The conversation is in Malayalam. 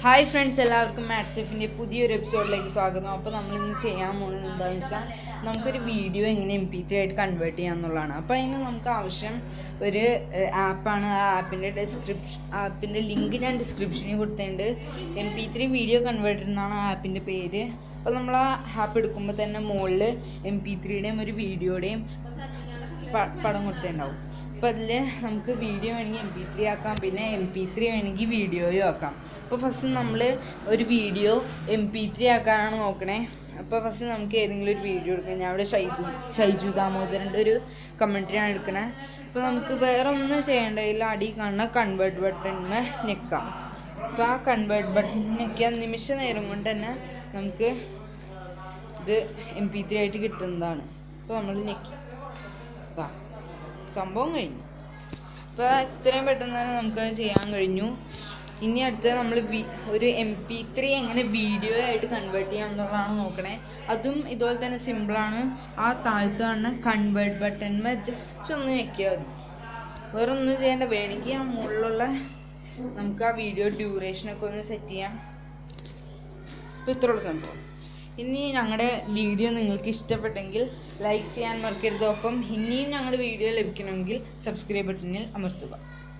ഹായ് ഫ്രണ്ട്സ് എല്ലാവർക്കും മാറ്റ്സെഫിൻ്റെ പുതിയൊരു എപ്പിസോഡിലേക്ക് സ്വാഗതം അപ്പോൾ നമ്മൾ ഇന്ന് ചെയ്യാൻ പോകുന്നത് എന്താണെന്ന് വെച്ചാൽ നമുക്കൊരു വീഡിയോ എങ്ങനെ എം പി ത്രീ ആയിട്ട് കൺവേർട്ട് ചെയ്യാം എന്നുള്ളതാണ് അപ്പോൾ അതിന് നമുക്ക് ആവശ്യം ഒരു ആപ്പാണ് ആ ആപ്പിൻ്റെ ഡിസ്ക്രിപ്ഷൻ ആപ്പിൻ്റെ ലിങ്ക് ഞാൻ ഡിസ്ക്രിപ്ഷനിൽ കൊടുത്തിട്ടുണ്ട് M P three video converter എന്നാണ് ആ ആപ്പിൻ്റെ പേര് അപ്പോൾ നമ്മൾ ആ ആപ്പ് എടുക്കുമ്പോൾ തന്നെ മുകളിൽ എം പി ത്രീയുടെയും ഒരു വീഡിയോയുടെയും പ- പടം കൊടുത്തിട്ടുണ്ടാവും അപ്പോൾ അതിൽ നമുക്ക് വീഡിയോ വേണമെങ്കിൽ എം പി ത്രീ ആക്കാം പിന്നെ എം പി ത്രീ വേണമെങ്കിൽ വീഡിയോയും ആക്കാം അപ്പോൾ ഫസ്റ്റ് നമ്മൾ ഒരു വീഡിയോ എം പി ത്രീ ആക്കാനാണ് നോക്കണേ അപ്പോൾ ഫസ്റ്റ് നമുക്ക് ഏതെങ്കിലും ഒരു വീഡിയോ എടുക്കാം ഞാൻ ഇവിടെ ഷൈജു ഷൈജു ദാമോദരൻ്റെ ഒരു കമൻട്രിയാണ് എടുക്കണേ അപ്പോൾ നമുക്ക് വേറെ ഒന്നും ചെയ്യേണ്ടതില്ല അടി കാണുന്ന കൺവേർട്ട് ബട്ടണിന് ഞെക്കാം അപ്പോൾ ആ കൺവേർട്ട് ബട്ടൺ ഞെക്കിയ നിമിഷ നേരം കൊണ്ട് തന്നെ നമുക്ക് ഇത് എം പി ത്രീ ആയിട്ട് കിട്ടുന്നതാണ് അപ്പോൾ നമ്മൾ ഞെക്കി ഇതാ സംഭവം കഴിഞ്ഞു അപ്പോൾ ഇത്രയും പെട്ടെന്ന് തന്നെ നമുക്കത് ചെയ്യാൻ കഴിഞ്ഞു ഇനി അടുത്ത് നമ്മൾ ഒരു എം പി ത്രീ എങ്ങനെ വീഡിയോ ആയിട്ട് കൺവേർട്ട് ചെയ്യാം എന്നുള്ളതാണ് നോക്കണേ അതും ഇതുപോലെ തന്നെ സിമ്പിളാണ് ആ താഴത്ത് കാണുന്ന കൺവേർട്ട് ബട്ടൺമേ ജസ്റ്റ് ഒന്ന് ഞെക്കിയാൽ മതി വേറെ ഒന്നും ചെയ്യേണ്ട വേണമെങ്കിൽ ആ മുകളിലുള്ള നമുക്ക് ആ വീഡിയോ ഡ്യൂറേഷനൊക്കെ ഒന്ന് സെറ്റ് ചെയ്യാം അപ്പോൾ ഇത്രയുള്ള സംഭവം ഇനി ഞങ്ങളുടെ വീഡിയോ നിങ്ങൾക്ക് ഇഷ്ടപ്പെട്ടെങ്കിൽ ലൈക്ക് ചെയ്യാൻ മറക്കരുത് ഒപ്പം ഇനിയും ഞങ്ങളുടെ വീഡിയോ ലഭിക്കണമെങ്കിൽ സബ്സ്ക്രൈബ് ബട്ടണിൽ അമർത്തുക